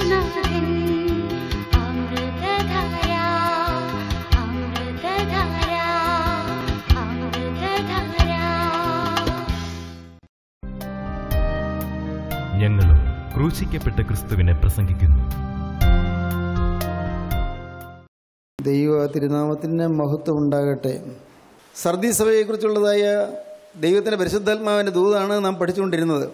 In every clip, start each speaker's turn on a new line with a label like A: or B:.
A: യേശുനാഥൻ അമൃതധാര അമൃതധാര അമൃതധാര
B: ഞങ്ങളും ക്രൂശിക്കപ്പെട്ട ക്രിസ്തുവിനെ പ്രസംഗിക്കുന്നു
C: ദൈവ തിരുനാമത്തിന് മഹത്വം ഉണ്ടാകട്ടെ സർദി സഭയെക്കുറിച്ചുള്ളതായ ദൈവത്തിൻ്റെ പരിശുദ്ധാത്മാവിൻ്റെ ദൂതാണ് നാം പഠിച്ചുകൊണ്ടിരുന്നത്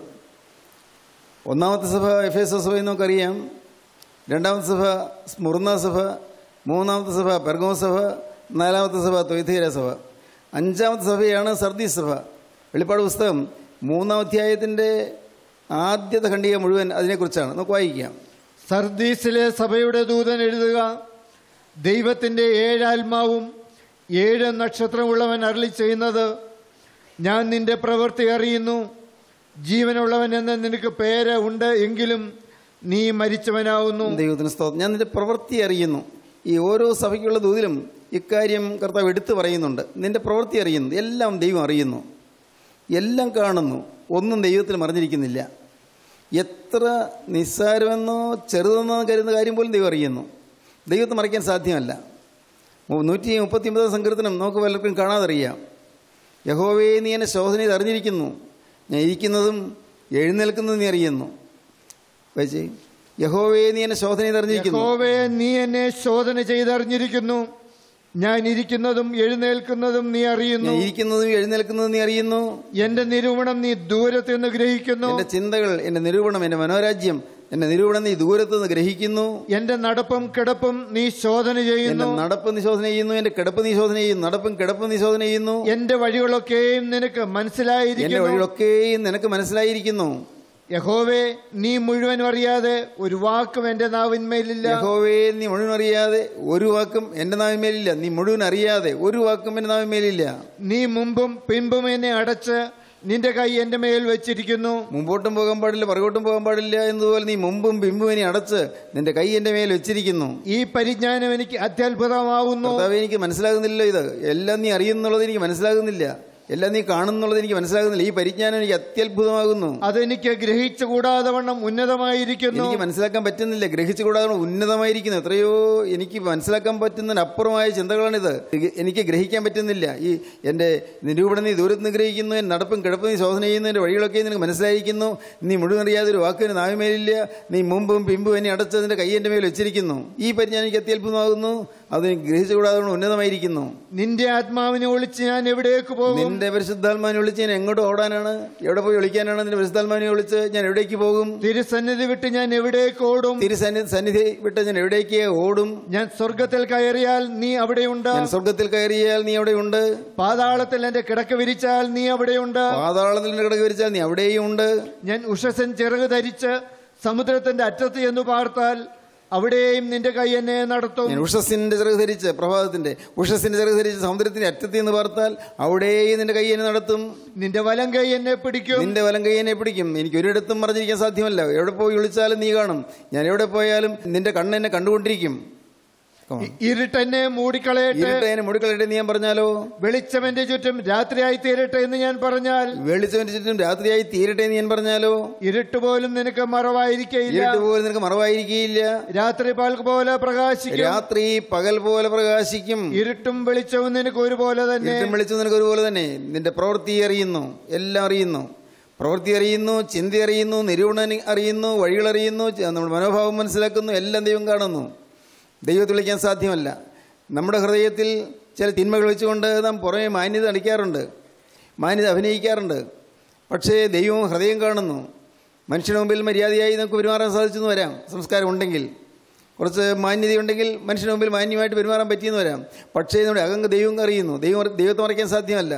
C: ഒന്നാമത്തെ സഭ എഫ് എസ് സഭ എന്ന് നമുക്കറിയാം രണ്ടാമത്തെ സഭ സ്മുർണ സഭ മൂന്നാമത്തെ സഭ പെർഗോ സഭ നാലാമത്തെ സഭ തൊയ്തീര സഭ അഞ്ചാമത്തെ സഭയാണ് സർദി സഭ വെളിപ്പാട് പുസ്തകം മൂന്നാം അധ്യായത്തിൻ്റെ ആദ്യത്തെ ഖണ്ഡിക മുഴുവൻ അതിനെക്കുറിച്ചാണ് നമുക്ക് വായിക്കാം
D: സർദീസിലെ സഭയുടെ ദൂതൻ എഴുതുക ദൈവത്തിൻ്റെ ഏഴാത്മാവും ഏഴ് നക്ഷത്രമുള്ളവൻ അരളി ചെയ്യുന്നത് ഞാൻ നിന്റെ പ്രവൃത്തി അറിയുന്നു ജീവനുള്ളവൻ എന്ന് നിനക്ക് പേര് ഉണ്ട് എങ്കിലും നീ മരിച്ചവനാവുന്നു
C: ദൈവത്തിന് സ്തോത്രം ഞാൻ നിന്റെ പ്രവൃത്തി അറിയുന്നു ഈ ഓരോ സഭയ്ക്കുള്ള ദൂതിലും ഇക്കാര്യം കർത്താവ് എടുത്തു പറയുന്നുണ്ട് നിന്റെ പ്രവൃത്തി അറിയുന്നു എല്ലാം ദൈവം അറിയുന്നു എല്ലാം കാണുന്നു ഒന്നും ദൈവത്തിൽ മറിഞ്ഞിരിക്കുന്നില്ല എത്ര നിസ്സാരമെന്നോ ചെറുതെന്നോ കരുതുന്ന കാര്യം പോലും ദൈവം അറിയുന്നു ദൈവത്തെ മറിക്കാൻ സാധ്യമല്ല മു- നൂറ്റി മുപ്പത്തി ഒമ്പതാം സങ്കീർത്തനം നമുക്ക് പലർക്കും കാണാതറിയാം യഹോവേ നീ എന്നെ ശോധന ചെയ്ത് അറിഞ്ഞിരിക്കുന്നു ഞാൻ ഇരിക്കുന്നതും എഴുന്നേൽക്കുന്നതും നീ അറിയുന്നു വെച്ചേ യഹോവേ നീ എന്നെ ശോധന ചെയ്ത് അറിഞ്ഞിരിക്കുന്നു
D: യഹോവയെ നീ എന്നെ ശോധന ചെയ്തറിഞ്ഞിരിക്കുന്നു ഞാൻ ഇരിക്കുന്നതും എഴുന്നേൽക്കുന്നതും നീ അറിയുന്നു
C: ഞാൻ ഇരിക്കുന്നതും എഴുന്നേൽക്കുന്നതും നീ അറിയുന്നു
D: എന്റെ നിരൂപണം നീ ദൂരത്ത് നിന്ന് ഗ്രഹിക്കുന്നു
C: എന്റെ ചിന്തകൾ എന്റെ നിരൂപണം എന്റെ മനോരാജ്യം എന്റെ നിരൂപണം നീ ദൂരത്ത് നിന്ന് ഗ്രഹിക്കുന്നു
D: എന്റെ നടപ്പും കിടപ്പും നീ ശോധന
C: എന്റെ
D: ചെയ്യുന്നു
C: നടപ്പ് നീ ശോധന ചെയ്യുന്നു എന്റെ കിടപ്പ് നീ ശോധന ചെയ്യുന്നു നടപ്പും കിടപ്പും നീ ശോധന ചെയ്യുന്നു
D: എന്റെ വഴികളൊക്കെയും നിനക്ക്
C: എന്റെ
D: മനസ്സിലായിരിക്കുന്നു
C: വഴികളൊക്കെയും നിനക്ക് മനസ്സിലായിരിക്കുന്നു
D: യഹോവേ നീ മുഴുവനും അറിയാതെ ഒരു വാക്കും എന്റെ നാവിന്മേലില്ല
C: യഹോവേ നീ മുഴുവൻ അറിയാതെ ഒരു വാക്കും എന്റെ നാവിന്മേലില്ല നീ മുഴുവൻ അറിയാതെ ഒരു വാക്കും എന്റെ നാവിന്മേലില്ല
D: നീ മുമ്പും പിമ്പും എന്നെ അടച്ച് നിന്റെ കൈ എന്റെ മേൽ വെച്ചിരിക്കുന്നു
C: മുമ്പോട്ടും പോകാൻ പാടില്ല പുറകോട്ടും പോകാൻ പാടില്ല എന്നതുപോലെ നീ മുമ്പും പിമ്പും ഇനി അടച്ച് നിന്റെ കൈ എന്റെ മേൽ വെച്ചിരിക്കുന്നു
D: ഈ പരിജ്ഞാനം എനിക്ക് അത്യത്ഭുതമാകുന്നു
C: കർത്താവേ എനിക്ക് മനസ്സിലാകുന്നില്ല ഇത് എല്ലാം നീ അറിയുന്നുള്ളത് എനിക്ക് മനസ്സിലാകുന്നില്ല എല്ലാം നീ കാണുന്നുള്ളത് എനിക്ക് മനസ്സിലാകുന്നില്ല ഈ പരിജ്ഞാനം എനിക്ക് അത്യത്ഭുതമാകുന്നു
D: അതെനിക്ക് ഗ്രഹിച്ചുകൂടാതെ വണ്ണം ഉന്നതമായിരിക്കുന്നു
C: എനിക്ക് മനസ്സിലാക്കാൻ പറ്റുന്നില്ല ഗ്രഹിച്ചുകൂടാതെ ഉന്നതമായിരിക്കുന്നു എത്രയോ എനിക്ക് മനസ്സിലാക്കാൻ പറ്റുന്നതിനപ്പുറമായ ചിന്തകളാണിത് എനിക്ക് ഗ്രഹിക്കാൻ പറ്റുന്നില്ല ഈ എൻ്റെ നിരൂപണം നീ ദൂരത്ത് നിന്ന് ഗ്രഹിക്കുന്നു എൻ്റെ നടപ്പും കിടപ്പും നീ ശോധന ചെയ്യുന്നു എൻ്റെ വഴികളൊക്കെ നിനക്ക് മനസ്സിലായിരിക്കുന്നു നീ മുഴുവൻ അറിയാതെ ഒരു വാക്കിന് നാവിമേലില്ല നീ മുമ്പും പിമ്പും എന്നെ അടച്ചതിൻ്റെ കൈ എൻ്റെ മേൽ വെച്ചിരിക്കുന്നു ഈ പരിജ്ഞാനം എനിക്ക് അത്യത്ഭുതമാകുന്നു അത് എനിക്ക് ഗ്രഹിച്ചുകൂടാതെ വണ്ണം ഉന്നതമായിരിക്കുന്നു
D: നിന്റെ ആത്മാവിനെ ഒളിച്ച് ഞാൻ എവിടേക്ക് പോകും
C: നിന്റെ പരിശുദ്ധാത്മാവിനെ വിളിച്ച് ഞാൻ എങ്ങോട്ട് ഓടാനാണ് എവിടെ പോയി വിളിക്കാനാണ് നിന്റെ പരിശുദ്ധാത്മാവിനെ വിളിച്ച് ഞാൻ എവിടേക്ക് പോകും
D: തിരുസന്നിധി വിട്ട് ഞാൻ എവിടേക്ക് ഓടും
C: തിരുസന്നി സന്നിധി വിട്ട് ഞാൻ എവിടേക്ക് ഓടും
D: ഞാൻ സ്വർഗത്തിൽ കയറിയാൽ നീ അവിടെയുണ്ട്
C: ഞാൻ സ്വർഗത്തിൽ കയറിയാൽ നീ അവിടെയുണ്ട്
D: പാതാളത്തിൽ എന്റെ കിടക്ക വിരിച്ചാൽ നീ അവിടെയുണ്ട്
C: പാതാളത്തിൽ കിടക്ക് വിരിച്ചാൽ നീ അവിടെയും ഉണ്ട്
D: ഞാൻ ഉഷസൻ ചിറക് ധരിച്ച് സമുദ്രത്തിന്റെ അറ്റത്ത് എന്ന് പാർത്താൽ അവിടെയും നിന്റെ കൈ എന്നെ നടത്തും
C: ഞാൻ ഉഷസിന്റെ ചിറക് ധരിച്ച് പ്രഭാതത്തിന്റെ ഉഷസിന്റെ ചിറക് ധരിച്ച് സമുദ്രത്തിന്റെ അറ്റത്ത് നിന്ന് പാർത്താൽ അവിടെയും നിന്റെ കൈ എന്നെ നടത്തും
D: നിന്റെ വലം കൈ എന്നെ പിടിക്കും
C: നിന്റെ വലം കൈ എന്നെ പിടിക്കും എനിക്ക് ഒരിടത്തും മറിഞ്ഞിരിക്കാൻ സാധ്യമല്ല എവിടെ പോയി വിളിച്ചാലും നീ കാണും ഞാൻ എവിടെ പോയാലും നിന്റെ കണ്ണ് എന്നെ കണ്ടുകൊണ്ടിരിക്കും Come on.
D: ഇ- ഇരുട്ടെന്നെ മൂടിക്കളയട്ടെ
C: ഇരുട്ട് എന്നെ മുടിക്കളയിട്ട് നീ ഞാൻ പറഞ്ഞാലോ
D: വെളിച്ചം എന്റെ ചുറ്റും രാത്രിയായി തീരട്ടെ എന്ന് ഞാൻ പറഞ്ഞാൽ
C: വെളിച്ചവന്റെ ചുറ്റും രാത്രിയായി തീരട്ടെ എന്ന് ഞാൻ പറഞ്ഞാലോ
D: ഇരുട്ട് പോലും നിനക്ക് മറവായിരിക്കയില്ല
C: ഇരുട്ട് പോലും നിനക്ക് മറവായിരിക്കുകയില്ല
D: രാത്രി പാൽ പോലെ പ്രകാശിക്കും
C: രാത്രി പകൽ പോലെ പ്രകാശിക്കും
D: ഇരുട്ടും വെളിച്ചവും നിനക്ക് ഒരുപോലെ തന്നെ
C: ഇരുട്ടും വെളിച്ചം നിനക്ക് ഒരുപോലെ തന്നെ നിന്റെ പ്രവൃത്തി അറിയുന്നു എല്ലാം അറിയുന്നു പ്രവൃത്തി അറിയുന്നു ചിന്ത അറിയുന്നു നിരൂപണം അറിയുന്നു വഴികൾ അറിയുന്നു ച- നമ്മുടെ മനോഭാവം മനസ്സിലാക്കുന്നു എല്ലാം ദൈവം കാണുന്നു ദൈവത്തെ വിളിക്കാൻ സാധ്യമല്ല നമ്മുടെ ഹൃദയത്തിൽ ചില തിന്മകൾ വെച്ചുകൊണ്ട് നാം പുറമെ മാന്യത അടിക്കാറുണ്ട് മാന്യത അഭിനയിക്കാറുണ്ട് പക്ഷേ ദൈവം ഹൃദയം കാണുന്നു മനുഷ്യന് മുമ്പിൽ മര്യാദയായി നമുക്ക് പെരുമാറാൻ സാധിച്ചെന്ന് വരാം സംസ്കാരം ഉണ്ടെങ്കിൽ കുറച്ച് മാന്യതയുണ്ടെങ്കിൽ മനുഷ്യന് മുമ്പിൽ മാന്യമായിട്ട് പെരുമാറാൻ പറ്റിയെന്ന് വരാം പക്ഷേ നമ്മുടെ അകങ്ക ദൈവം അറിയുന്നു ദൈവം ദൈവത്തെ മറയ്ക്കാൻ സാധ്യമല്ല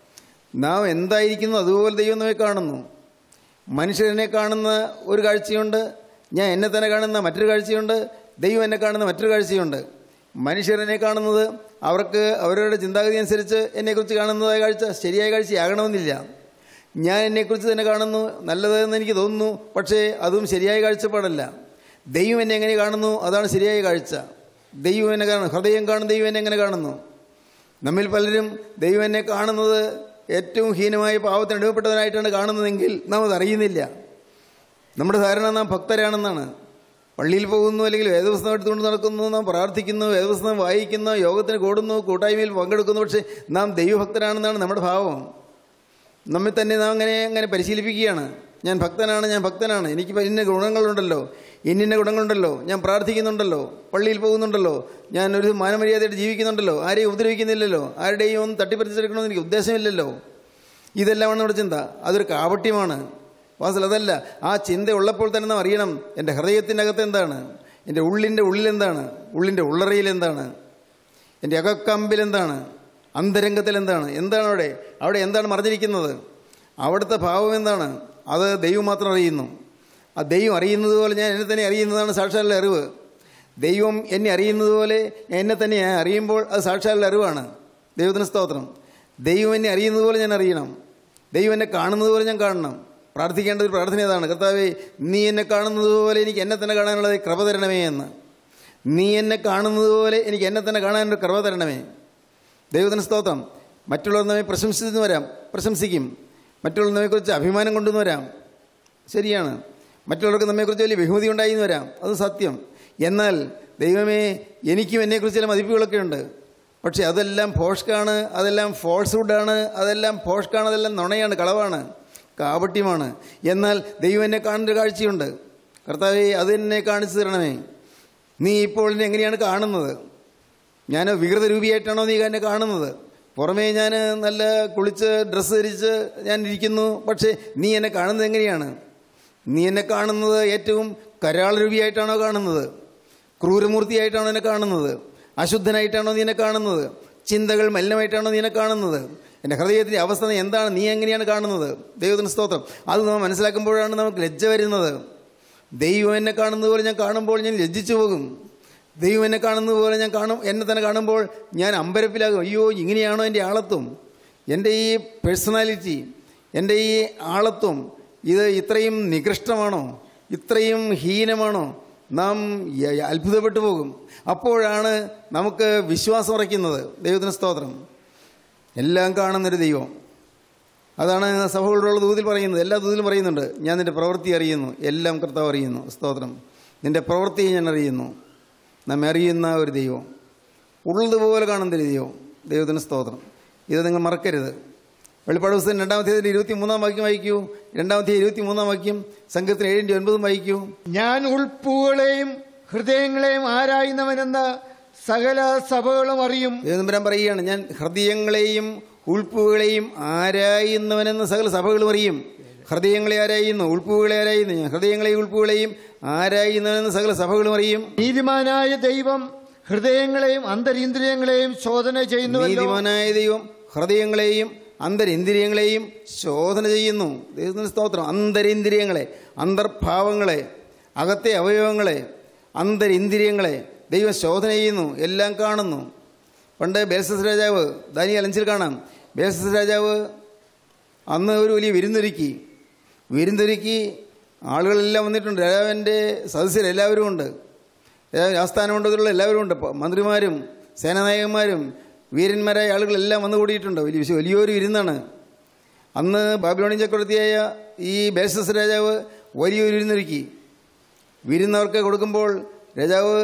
C: നാം എന്തായിരിക്കുന്നു അതുപോലെ ദൈവം നമ്മെ കാണുന്നു മനുഷ്യരെന്നെ കാണുന്ന ഒരു കാഴ്ചയുണ്ട് ഞാൻ എന്നെ തന്നെ കാണുന്ന മറ്റൊരു കാഴ്ചയുണ്ട് ദൈവം എന്നെ കാണുന്ന മറ്റൊരു കാഴ്ചയുണ്ട് മനുഷ്യരെന്നെ കാണുന്നത് അവർക്ക് അവരവരുടെ ചിന്താഗതി അനുസരിച്ച് എന്നെക്കുറിച്ച് കാണുന്നതായ കാഴ്ച ശരിയായ കാഴ്ചയാകണമെന്നില്ല ഞാൻ എന്നെക്കുറിച്ച് തന്നെ കാണുന്നു നല്ലതെന്ന് എനിക്ക് തോന്നുന്നു പക്ഷേ അതും ശരിയായ കാഴ്ചപ്പാടല്ല ദൈവം എന്നെ എങ്ങനെ കാണുന്നു അതാണ് ശരിയായ കാഴ്ച ദൈവം എന്നെ കാണുന്നു ഹൃദയം കാണും ദൈവം എന്നെ എങ്ങനെ കാണുന്നു നമ്മിൽ പലരും ദൈവം എന്നെ കാണുന്നത് ഏറ്റവും ഹീനമായ പാവത്തിന് അടിമപ്പെട്ടവനായിട്ടാണ് കാണുന്നതെങ്കിൽ നാം അത് അറിയുന്നില്ല നമ്മുടെ ധാരണ നാം ഭക്തരാണെന്നാണ് പള്ളിയിൽ പോകുന്നു അല്ലെങ്കിൽ വേദപുസ്തകം എടുത്തുകൊണ്ട് നടക്കുന്നു നാം പ്രാർത്ഥിക്കുന്നു വേദപുസ്തകം വായിക്കുന്നു യോഗത്തിന് കൂടുന്നു കൂട്ടായ്മയിൽ പങ്കെടുക്കുന്നു പക്ഷേ നാം ദൈവഭക്തരാണെന്നാണ് നമ്മുടെ ഭാവം നമ്മെ തന്നെ നാം അങ്ങനെ അങ്ങനെ പരിശീലിപ്പിക്കുകയാണ് ഞാൻ ഭക്തനാണ് ഞാൻ ഭക്തനാണ് എനിക്ക് ഇന്ന ഗുണങ്ങളുണ്ടല്ലോ ഇന്നിന്ന ഗുണങ്ങളുണ്ടല്ലോ ഞാൻ പ്രാർത്ഥിക്കുന്നുണ്ടല്ലോ പള്ളിയിൽ പോകുന്നുണ്ടല്ലോ ഞാൻ ഒരു മാനമര്യാദയായിട്ട് ജീവിക്കുന്നുണ്ടല്ലോ ആരെയും ഉപദ്രവിക്കുന്നില്ലല്ലോ ആരുടെയും ഒന്നും തട്ടിപ്പറിച്ചെടുക്കണമെന്ന് എനിക്ക് ഉദ്ദേശമില്ലല്ലോ ഇതെല്ലാമാണ് നമ്മുടെ ചിന്ത അതൊരു കാപട്യമാണ് വാസൽ അതല്ല ആ ചിന്ത ഉള്ളപ്പോൾ തന്നെ നാം അറിയണം എൻ്റെ ഹൃദയത്തിൻ്റെ അകത്ത് എന്താണ് എൻ്റെ ഉള്ളിൻ്റെ ഉള്ളിൽ എന്താണ് ഉള്ളിൻ്റെ ഉള്ളറയിൽ എന്താണ് എൻ്റെ അകക്കമ്പിൽ എന്താണ് അന്തരംഗത്തിൽ എന്താണ് എന്താണ് അവിടെ അവിടെ എന്താണ് മറിഞ്ഞിരിക്കുന്നത് അവിടുത്തെ ഭാവം എന്താണ് അത് ദൈവം മാത്രം അറിയുന്നു ആ ദൈവം അറിയുന്നത് പോലെ ഞാൻ എന്നെ തന്നെ അറിയുന്നതാണ് സാക്ഷാലുള്ള അറിവ് ദൈവം എന്നെ അറിയുന്നത് പോലെ ഞാൻ എന്നെ തന്നെ ഞാൻ അറിയുമ്പോൾ അത് സാക്ഷാലുള്ള അറിവാണ് ദൈവത്തിന് സ്തോത്രം ദൈവം എന്നെ അറിയുന്നത് പോലെ ഞാൻ അറിയണം ദൈവം എന്നെ കാണുന്നത് പോലെ ഞാൻ കാണണം പ്രാർത്ഥിക്കേണ്ട ഒരു പ്രാർത്ഥന ഏതാണ് കർത്താവേ നീ എന്നെ കാണുന്നത് പോലെ എനിക്ക് എന്നെ തന്നെ കാണാനുള്ളത് കൃപ തരണമേ എന്ന് നീ എന്നെ കാണുന്നത് പോലെ എനിക്ക് എന്നെ തന്നെ കാണാനൊരു കൃപ തരണമേ ദൈവത്തിന് സ്തോത്രം മറ്റുള്ളവർ നമ്മെ പ്രശംസിച്ചു വരാം പ്രശംസിക്കും മറ്റുള്ളവർ നമ്മെക്കുറിച്ച് അഭിമാനം കൊണ്ടുവന്ന് വരാം ശരിയാണ് മറ്റുള്ളവർക്ക് നമ്മെക്കുറിച്ച് വലിയ ബഹുമതി ഉണ്ടായി എന്ന് വരാം അത് സത്യം എന്നാൽ ദൈവമേ എനിക്കും എന്നെക്കുറിച്ച് ചില മതിപ്പുകളൊക്കെ ഉണ്ട് പക്ഷേ അതെല്ലാം ഫോഷ്കാണ് അതെല്ലാം ഫോൾസ്വുഡാണ് അതെല്ലാം ഫോഷ്കാണ് അതെല്ലാം നുണയാണ് കളവാണ് കാപട്യമാണ് എന്നാൽ ദൈവം എന്നെ കാണുന്നൊരു കാഴ്ചയുണ്ട് കർത്താവെ അത് എന്നെ കാണിച്ചു തരണമേ നീ ഇപ്പോൾ എന്നെ എങ്ങനെയാണ് കാണുന്നത് ഞാൻ വികൃത രൂപിയായിട്ടാണോ നീ എന്നെ കാണുന്നത് പുറമേ ഞാൻ നല്ല കുളിച്ച് ഡ്രസ്സ് ധരിച്ച് ഞാൻ ഇരിക്കുന്നു പക്ഷേ നീ എന്നെ കാണുന്നത് എങ്ങനെയാണ് നീ എന്നെ കാണുന്നത് ഏറ്റവും കരാള രൂപിയായിട്ടാണോ കാണുന്നത് ക്രൂരമൂർത്തിയായിട്ടാണോ എന്നെ കാണുന്നത് അശുദ്ധനായിട്ടാണോ നീ എന്നെ കാണുന്നത് ചിന്തകൾ മലിനമായിട്ടാണോ നീ എന്നെ കാണുന്നത് എൻ്റെ ഹൃദയത്തിൻ്റെ അവസ്ഥ എന്താണ് നീ എങ്ങനെയാണ് കാണുന്നത് ദൈവത്തിന് സ്തോത്രം അത് നാം മനസ്സിലാക്കുമ്പോഴാണ് നമുക്ക് ലജ്ജ വരുന്നത് ദൈവം എന്നെ കാണുന്നത് പോലെ ഞാൻ കാണുമ്പോൾ ഞാൻ ലജ്ജിച്ചു പോകും ദൈവം എന്നെ കാണുന്നത് പോലെ ഞാൻ കാണും എന്നെ തന്നെ കാണുമ്പോൾ ഞാൻ അമ്പരപ്പിലാകും അയ്യോ ഇങ്ങനെയാണോ എൻ്റെ ആളത്വം എൻ്റെ ഈ പേഴ്സണാലിറ്റി എൻ്റെ ഈ ആളത്വം ഇത് ഇത്രയും നികൃഷ്ടമാണോ ഇത്രയും ഹീനമാണോ നാം യ- അത്ഭുതപ്പെട്ടു പോകും അപ്പോഴാണ് നമുക്ക് വിശ്വാസം ഉറയ്ക്കുന്നത് ദൈവത്തിന് സ്തോത്രം എല്ലാം കാണുന്നൊരു ദൈവം അതാണ് സഭകളോടുള്ള ദൂതിൽ പറയുന്നത് എല്ലാ ദൂതിലും പറയുന്നുണ്ട് ഞാൻ നിൻ്റെ പ്രവൃത്തി അറിയുന്നു എല്ലാം കർത്താവ് അറിയുന്നു സ്തോത്രം നിൻ്റെ പ്രവൃത്തിയെ ഞാൻ അറിയുന്നു നമ്മെ അറിയുന്ന ഒരു ദൈവം ഉള്ളതുപോലെ കാണുന്ന ഒരു ദൈവം ദൈവത്തിന് സ്തോത്രം ഇത് നിങ്ങൾ മറക്കരുത് വെളിപ്പാട് പുസ്തകം രണ്ടാമത്തെ ഇരുപത്തി മൂന്നാം വാക്യം വായിക്കൂ രണ്ടാമത്തെ ഇരുപത്തി മൂന്നാം വാക്യം സംഘത്തിന് ഏഴിൻ്റെ ഒൻപതും വായിക്കൂ
D: ഞാൻ ഉൾപ്പൂകളെയും ഹൃദയങ്ങളെയും ആരായുന്നവനെന്ന് സകല സഭകളും അറിയും
C: ദേവനമ്പരം പറയുകയാണ് ഞാൻ ഹൃദയങ്ങളെയും ഉൾപ്പുകളെയും ആരായുന്നവനെന്ന് സകല സഭകളും അറിയും ഹൃദയങ്ങളെ ആരായുന്നു ഉൾപ്പുകളെ ആരായുന്നു ഞാൻ ഹൃദയങ്ങളെയും ഉൾപ്പുകളെയും ആരായുന്നവനെന്ന് സകല സഭകളും അറിയും
D: നീതിമാനായ ദൈവം ഹൃദയങ്ങളെയും അന്തരീന്ദ്രിയങ്ങളെയും ശോധന ചെയ്യുന്നുവല്ലോ
C: നീതിമാനായ ദൈവം ഹൃദയങ്ങളെയും അന്തരിന്ദ്രിയങ്ങളെയും ശോധന ചെയ്യുന്നു ദൈവത്തിന് സ്തോത്രം അന്തരിന്ദ്രിയങ്ങളെ അന്തർഭാവങ്ങളെ അകത്തെ അവയവങ്ങളെ അന്തരിന്ദ്രിയങ്ങളെ ദൈവം ശോധന ചെയ്യുന്നു എല്ലാം കാണുന്നു പണ്ട് ബേസസ് രാജാവ് ദാനിയൽ അഞ്ചിൽ കാണാം ബേസസ് രാജാവ് അന്ന് ഒരു വലിയ വിരുന്നൊരുക്കി വിരുന്നൊരുക്കി ആളുകളെല്ലാം വന്നിട്ടുണ്ട് രാജാവിൻ്റെ സദസ്യരെല്ലാവരും ഉണ്ട് രാജാവിൻ്റെ ആസ്ഥാനം കൊണ്ടുള്ള എല്ലാവരും ഉണ്ട് പ- മന്ത്രിമാരും സേനാനായകന്മാരും വീരന്മാരായ ആളുകളെല്ലാം വന്നു കൂടിയിട്ടുണ്ട് വലിയ വിശ- വലിയൊരു വിരുന്നാണ് അന്ന് ബാബിലോണിയൻ ചക്രവർത്തിയായ ഈ ബേസസ് രാജാവ് വലിയൊരു വിരുന്നൊരുക്കി വിരുന്നവർക്ക് കൊടുക്കുമ്പോൾ രാജാവ്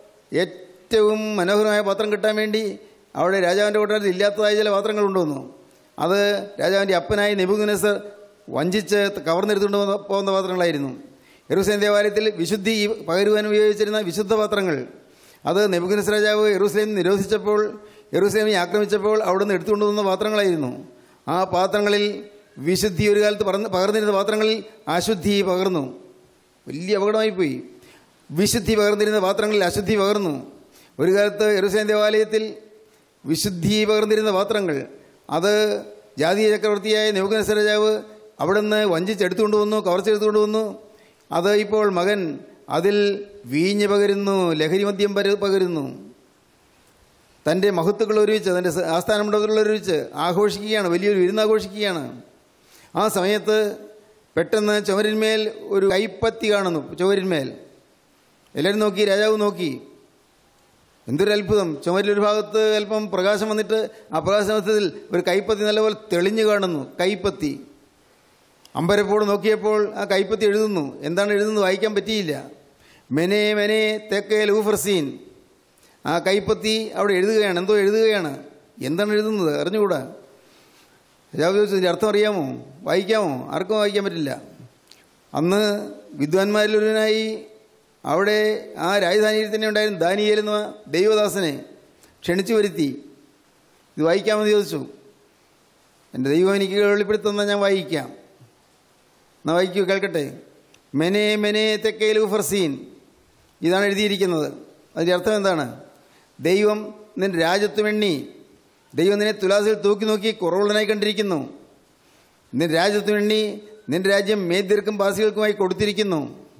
C: ഏറ്റവും മനോഹരമായ പാത്രം കിട്ടാൻ വേണ്ടി അവിടെ രാജാവിൻ്റെ കൊട്ടാരത്തിൽ ഇല്ലാത്തതായ ചില പാത്രങ്ങൾ കൊണ്ടുവന്നു അത് രാജാവിൻ്റെ അപ്പനായ നെബുഗുനസർ വഞ്ചിച്ച് കവർന്നെടുത്തുകൊണ്ട് വന്ന- പോകുന്ന പാത്രങ്ങളായിരുന്നു യെറൂസലേം ദേവാലയത്തിൽ വിശുദ്ധി പകരുവാൻ ഉപയോഗിച്ചിരുന്ന വിശുദ്ധ പാത്രങ്ങൾ അത് നെബുഗുനസ് രാജാവ് യെറൂസലേം നിരോധിച്ചപ്പോൾ യെറൂസലേമിനെ ആക്രമിച്ചപ്പോൾ അവിടുന്ന് എടുത്തുകൊണ്ട് വന്ന പാത്രങ്ങളായിരുന്നു ആ പാത്രങ്ങളിൽ വിശുദ്ധി ഒരു കാലത്ത് പറന്ന് പകർന്നിരുന്ന പാത്രങ്ങളിൽ അശുദ്ധി പകർന്നു വലിയ അപകടമായിപ്പോയി വിശുദ്ധി പകർന്നിരുന്ന പാത്രങ്ങളിൽ അശുദ്ധി പകർന്നു ഒരു കാലത്ത് യെറൂസലേം ദേവാലയത്തിൽ വിശുദ്ധി പകർന്നിരുന്ന പാത്രങ്ങൾ അത് ജാതീയ ചക്രവർത്തിയായ നെബുക്കനസ രാജാവ് അവിടുന്ന് വഞ്ചിച്ചെടുത്തുകൊണ്ട് വന്നു കവർച്ചെടുത്തുകൊണ്ട് വന്നു അത് ഇപ്പോൾ മകൻ അതിൽ വീഞ്ഞ് പകരുന്നു ലഹരി മദ്യം പര- പകരുന്നു തൻ്റെ മഹത്വങ്ങൾ ഒരുമിച്ച് തൻ്റെ സ- ആസ്ഥാനമണ്ഡലത്തിൽ ഒരുമിച്ച് ആഘോഷിക്കുകയാണ് വലിയൊരു വിരുന്നാഘോഷിക്കുകയാണ് ആ സമയത്ത് പെട്ടെന്ന് ചുമരിന്മേൽ ഒരു കൈപ്പത്തി കാണുന്നു ചുമരിന്മേൽ എല്ലാവരും നോക്കി രാജാവ് നോക്കി എന്തൊരു അത്ഭുതം ചുമരിലൊരു ഭാഗത്ത് അല്പം പ്രകാശം വന്നിട്ട് ആ പ്രകാശത്തിൽ ഒരു കൈപ്പത്തി നല്ലപോലെ തെളിഞ്ഞു കാണുന്നു കൈപ്പത്തി അമ്പരപ്പോട് നോക്കിയപ്പോൾ ആ കൈപ്പത്തി എഴുതുന്നു എന്താണ് എഴുതുന്നത് വായിക്കാൻ പറ്റിയില്ല മെനെ മെനെ തെക്കേ ലൂഫർസീൻ ആ കൈപ്പത്തി അവിടെ എഴുതുകയാണ് എന്തോ എഴുതുകയാണ് എന്താണ് എഴുതുന്നത് അറിഞ്ഞുകൂടാ രാജാവ് ചോദിച്ചു ഇതിൻ്റെ അർത്ഥം അറിയാമോ വായിക്കാമോ ആർക്കും വായിക്കാൻ പറ്റില്ല അന്ന് വിദ്വാൻമാരിലൊരുവനായി അവിടെ ആ രാജധാനിയിൽ തന്നെ ഉണ്ടായിരുന്ന ദാനിയേൽ എന്ന ദൈവദാസനെ ക്ഷണിച്ചു വരുത്തി ഇത് വായിക്കാമെന്ന് ചോദിച്ചു എൻ്റെ ദൈവം എനിക്ക് വെളിപ്പെടുത്തുന്ന ഞാൻ വായിക്കാം എന്നാ വായിക്കൂ കേൾക്കട്ടെ മെനെ മെനെ തെക്കേ ലൂഫർസീൻ ഇതാണ് എഴുതിയിരിക്കുന്നത് അതിൻ്റെ അർത്ഥം എന്താണ് ദൈവം നിന്റെ രാജ്യത്വം എണ്ണി ദൈവം നിന്നെ തുലാസിൽ തൂക്കി നോക്കി കുറവുള്ളനായി കണ്ടിരിക്കുന്നു നിന്റെ രാജ്യത്വം എണ്ണി നിന്റെ രാജ്യം മേദ്യർക്കും പാസികൾക്കുമായി കൊടുത്തിരിക്കുന്നു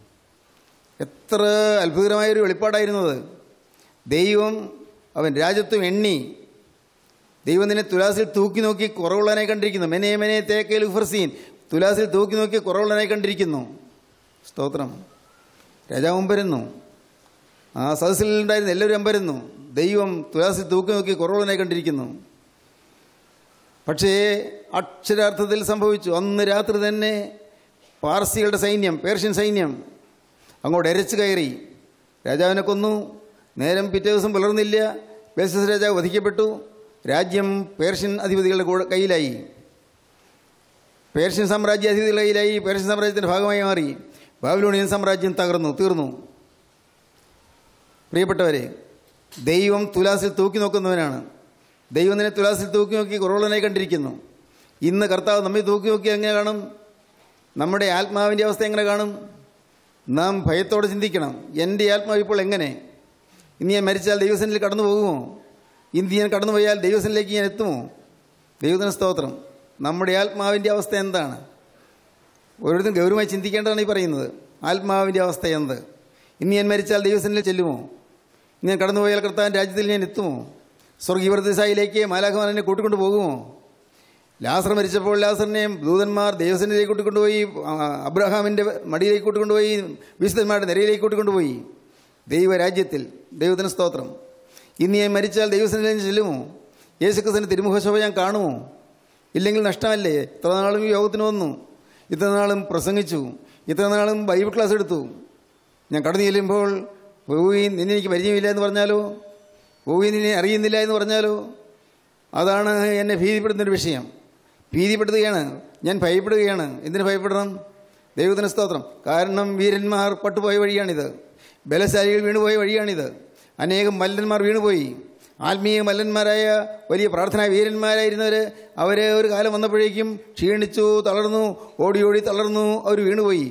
C: എത്ര അത്ഭുതകരമായൊരു വെളിപ്പാടായിരുന്നത് ദൈവം അവൻ രാജ്യത്വം എണ്ണി ദൈവം നിന്നെ തുലാസിൽ തൂക്കി നോക്കി കുറവുള്ളവനായി കണ്ടിരിക്കുന്നു മെനെ മെനെ തേക്കൽ ഉഫർസീൻ തുലാസിൽ തൂക്കി നോക്കി കുറവുള്ളവനായി കണ്ടിരിക്കുന്നു സ്തോത്രം രാജാവും വരുന്നു ആ സദസ്സിൽ ഉണ്ടായിരുന്ന എല്ലാവരും അമ്പരുന്നു ദൈവം തുലാസിൽ തൂക്കി നോക്കി കുറവുള്ളവനായി കണ്ടിരിക്കുന്നു പക്ഷേ അക്ഷരാർത്ഥത്തിൽ സംഭവിച്ചു അന്ന് രാത്രി തന്നെ പാർസികളുടെ സൈന്യം പേർഷ്യൻ സൈന്യം അങ്ങോട്ട് എരച്ചു കയറി രാജാവിനെ കൊന്നു നേരം പിറ്റേ ദിവസം പുലർന്നില്ല ബേസസ് രാജാവ് വധിക്കപ്പെട്ടു രാജ്യം പേർഷ്യൻ അധിപതികളുടെ കൂടെ കയ്യിലായി പേർഷ്യൻ സാമ്രാജ്യ അധിപതികളുടെ കയ്യിലായി പേർഷ്യൻ സാമ്രാജ്യത്തിൻ്റെ ഭാഗമായി മാറി ബാബിലോണിയൻ സാമ്രാജ്യം തകർന്നു തീർന്നു പ്രിയപ്പെട്ടവരെ ദൈവം തുലാസിൽ തൂക്കി നോക്കുന്നവനാണ് ദൈവം നിന്നെ തുലാസിൽ തൂക്കി നോക്കി കുറവുള്ളനായി കണ്ടിരിക്കുന്നു ഇന്ന് കർത്താവ് നമ്മെ തൂക്കി നോക്കി എങ്ങനെ കാണും നമ്മുടെ ആത്മാവിൻ്റെ അവസ്ഥ എങ്ങനെ കാണും നാം ഭയത്തോടെ ചിന്തിക്കണം എൻ്റെ ആത്മാവ് ഇപ്പോൾ എങ്ങനെ ഇനി ഞാൻ മരിച്ചാൽ ദൈവസനിൽ കടന്നു പോകുമോ ഇന്ന് ഞാൻ കടന്നു പോയാൽ ദൈവസനിലേക്ക് ഞാൻ എത്തുമോ ദൈവത്തിന് സ്തോത്രം നമ്മുടെ ആത്മാവിൻ്റെ അവസ്ഥ എന്താണ് ഓരോരുത്തരും ഗൗരവമായി ചിന്തിക്കേണ്ടതാണ് ഈ പറയുന്നത് ആത്മാവിൻ്റെ അവസ്ഥ എന്ത് ഇന്ന് ഞാൻ മരിച്ചാൽ ദൈവസനിൽ ചെല്ലുമോ ഇന്ന് ഞാൻ കടന്നുപോയാൽ കർത്താൻ രാജ്യത്തിൽ ഞാൻ എത്തുമോ സ്വർഗീവർദ്ധിസായിലേക്ക് മാലാഖമാൻ എന്നെ കൂട്ടിക്കൊണ്ട് പോകുമോ ലാസർ മരിച്ചപ്പോൾ ലാസറിനെ ദൂതന്മാർ ദൈവസന്നിധിയിലേക്ക് കൂട്ടിക്കൊണ്ടുപോയി ആ, അബ്രഹാമിൻ്റെ മടിയിലേക്ക് കൂട്ടിക്കൊണ്ടുപോയി വിശുദ്ധന്മാരുടെ നിരയിലേക്ക് കൂട്ടിക്കൊണ്ടുപോയി ദൈവരാജ്യത്തിൽ ദൈവത്തിന് സ്തോത്രം ഇന്ന് ഞാൻ മരിച്ചാൽ ദൈവസന്നിധിയിൽ ചെല്ലുമോ യേശുക്രിസ്തുവിൻ്റെ തിരുമുഖശോഭ ഞാൻ കാണുമോ ഇല്ലെങ്കിൽ നഷ്ടമല്ലേ ഇത്ര നാളും ഈ യോഗത്തിന് വന്നു ഇത്ര നാളും പ്രസംഗിച്ചു ഇത്ര നാളും ബൈബിൾ ക്ലാസ് എടുത്തു ഞാൻ കടന്നു ചെല്ലുമ്പോൾ പോയി നിന്നെ എനിക്ക് പരിചയമില്ല എന്ന് പറഞ്ഞാലോ പോയി നിന്നെ അറിയുന്നില്ല എന്ന് പറഞ്ഞാലോ അതാണ് എന്നെ ഭീതിപ്പെടുത്തുന്നൊരു വിഷയം ഭീതിപ്പെടുത്തുകയാണ് ഞാൻ ഭയപ്പെടുകയാണ് എന്തിനു ഭയപ്പെടണം ദൈവത്തിന് സ്തോത്രം കാരണം വീരന്മാർ പട്ടുപോയ വഴിയാണിത് ബലശാലികൾ വീണുപോയ വഴിയാണിത് അനേകം മല്ലന്മാർ വീണുപോയി ആത്മീയ മല്ലന്മാരായ വലിയ പ്രാർത്ഥനാ വീരന്മാരായിരുന്നവർ അവർ ഒരു കാലം വന്നപ്പോഴേക്കും ക്ഷീണിച്ചു തളർന്നു ഓടി ഓടി തളർന്നു അവർ വീണുപോയി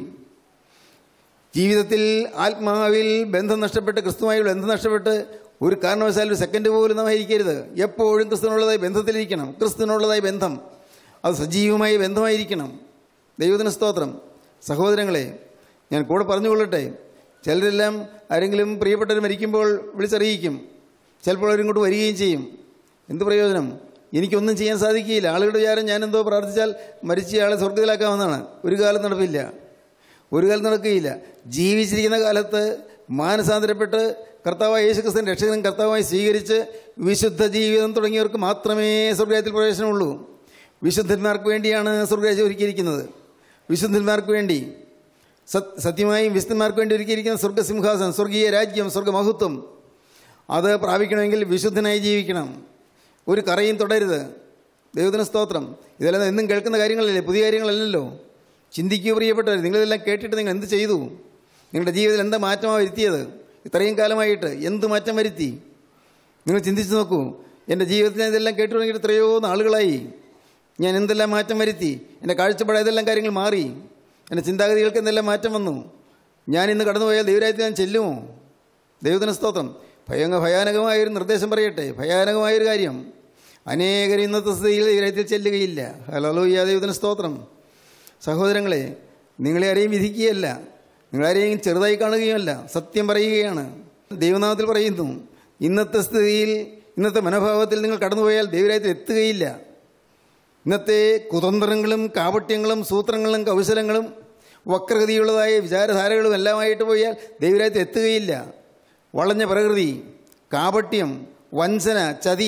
C: ജീവിതത്തിൽ ആത്മാവിൽ ബന്ധം നഷ്ടപ്പെട്ട് ക്രിസ്തുമായുള്ള ബന്ധം നഷ്ടപ്പെട്ട് ഒരു കാരണവശാലും ഒരു സെക്കൻഡ് പോലും നാം ഇരിക്കരുത് എപ്പോഴും ക്രിസ്തുവിനുള്ളതായി ബന്ധത്തിലിരിക്കണം ക്രിസ്തുവിനുള്ളതായി ബന്ധം അത് സജീവമായ ബന്ധമായിരിക്കണം ദൈവത്തിന് സ്തോത്രം സഹോദരങ്ങളെ ഞാൻ കൂടെ പറഞ്ഞുകൊള്ളട്ടെ ചിലരെല്ലാം ആരെങ്കിലും പ്രിയപ്പെട്ടവർ മരിക്കുമ്പോൾ വിളിച്ചറിയിക്കും ചിലപ്പോൾ അവരിങ്ങോട്ട് വരികയും ചെയ്യും എന്ത് പ്രയോജനം എനിക്കൊന്നും ചെയ്യാൻ സാധിക്കുകയില്ല ആളുകളുടെ വിചാരം ഞാനെന്തോ പ്രാർത്ഥിച്ചാൽ മരിച്ചയാളെ സ്വർഗത്തിലാക്കാമെന്നാണ് ഒരു കാലം നടപ്പില്ല ഒരു കാലം നടക്കുകയില്ല ജീവിച്ചിരിക്കുന്ന കാലത്ത് മാനസാന്തരപ്പെട്ട് കർത്താവായ യേശുക്രിസ്തൻ രക്ഷകനും കർത്താവായി സ്വീകരിച്ച് വിശുദ്ധ ജീവിതം തുടങ്ങിയവർക്ക് മാത്രമേ സ്വർഗരാജ്യത്തിൽ പ്രവേശനമുള്ളൂ വിശുദ്ധന്മാർക്ക് വേണ്ടിയാണ് സ്വർഗരാജ്യം ഒരുക്കിയിരിക്കുന്നത് വിശുദ്ധന്മാർക്ക് വേണ്ടി സത് സത്യമായും വിശുദ്ധന്മാർക്ക് വേണ്ടി ഒരുക്കിയിരിക്കുന്ന സ്വർഗസിംഹാസനം സ്വർഗീയ രാജ്യം സ്വർഗമഹത്വം അത് പ്രാപിക്കണമെങ്കിൽ വിശുദ്ധനായി ജീവിക്കണം ഒരു കറയും തുടരുത് ദൈവത്തിന് സ്തോത്രം ഇതെല്ലാം എന്നും കേൾക്കുന്ന കാര്യങ്ങളല്ലേ പുതിയ കാര്യങ്ങളല്ലല്ലോ ചിന്തിക്കുക പ്രിയപ്പെട്ടവർ നിങ്ങളിതെല്ലാം കേട്ടിട്ട് നിങ്ങൾ എന്ത് ചെയ്തു നിങ്ങളുടെ ജീവിതത്തിൽ എന്താ മാറ്റമാണ് വരുത്തിയത് ഇത്രയും കാലമായിട്ട് എന്ത് മാറ്റം വരുത്തി നിങ്ങൾ ചിന്തിച്ച് നോക്കൂ എൻ്റെ ജീവിതത്തിൽ ഞാൻ ഇതെല്ലാം കേട്ടു തുടങ്ങിയിട്ട് എത്രയോ നാളുകളായി ഞാൻ എന്തെല്ലാം മാറ്റം വരുത്തി എൻ്റെ കാഴ്ചപ്പാട് ഏതെല്ലാം കാര്യങ്ങൾ മാറി എൻ്റെ ചിന്താഗതികൾക്ക് എന്തെല്ലാം മാറ്റം വന്നു ഞാൻ ഇന്ന് കടന്നുപോയാൽ ദൈവരാജ്യത്തിൽ ഞാൻ ചെല്ലുമോ ദൈവത്തിന് സ്തോത്രം ഭയങ്ക ഭയാനകമായൊരു നിർദ്ദേശം പറയട്ടെ ഭയാനകമായൊരു കാര്യം അനേകർ ഇന്നത്തെ സ്ഥിതിയിൽ ദൈവരാജ്യത്തിൽ ചെല്ലുകയില്ല ഹലോയ ദൈവത്തിന് സ്തോത്രം സഹോദരങ്ങളെ നിങ്ങളെ ആരെയും വിധിക്കുകയല്ല നിങ്ങളാരെയും ചെറുതായി കാണുകയുമല്ല സത്യം പറയുകയാണ് ദൈവനാമത്തിൽ പറയുന്നു ഇന്നത്തെ സ്ഥിതിയിൽ ഇന്നത്തെ മനോഭാവത്തിൽ നിങ്ങൾ കടന്നുപോയാൽ ദൈവരാജ്യത്തിൽ എത്തുകയില്ല ഇന്നത്തെ കുതന്ത്രങ്ങളും കാപട്യങ്ങളും സൂത്രങ്ങളും കൗശലങ്ങളും വക്രഗതിയുള്ളതായ വിചാരധാരകളും എല്ലാമായിട്ട് പോയാൽ ദൈവരാജ്യത്തിൽ എത്തുകയില്ല വളഞ്ഞ പ്രകൃതി കാപട്യം വഞ്ചന ചതി